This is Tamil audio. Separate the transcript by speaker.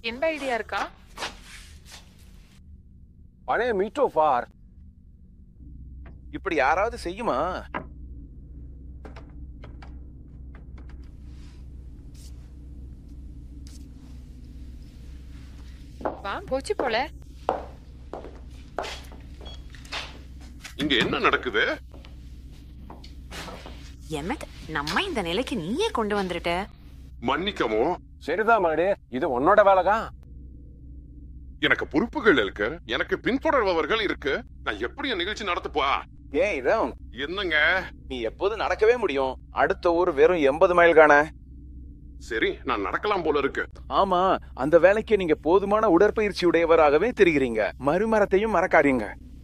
Speaker 1: எந்த ஐடியா இருக்கா
Speaker 2: பழைய மீட்டோ ஃபார்
Speaker 3: இப்படி யாராவது செய்யுமா
Speaker 1: வா போச்சு போல
Speaker 4: இங்க என்ன நடக்குது
Speaker 5: எமட் நம்ம இந்த நிலைக்கு நீயே கொண்டு வந்துட்ட
Speaker 4: மன்னிக்கவும்
Speaker 2: சரிதான் மறுபடி இது உன்னோட வேலைதான்
Speaker 4: எனக்கு பொறுப்புகள் இருக்கு எனக்கு பின்தொடர்பவர்கள் இருக்கு நான் எப்படி என் நிகழ்ச்சி நடத்தப்பா
Speaker 3: ஏய் ராம்
Speaker 4: என்னங்க
Speaker 3: நீ எப்போது நடக்கவே முடியும் அடுத்த ஊர் வெறும் எண்பது மைல் காண
Speaker 4: சரி நான் நடக்கலாம் போல இருக்கு
Speaker 3: ஆமா அந்த வேலைக்கு நீங்க போதுமான உடற்பயிற்சி உடையவராகவே தெரிகிறீங்க மறுமரத்தையும் மறக்காதீங்க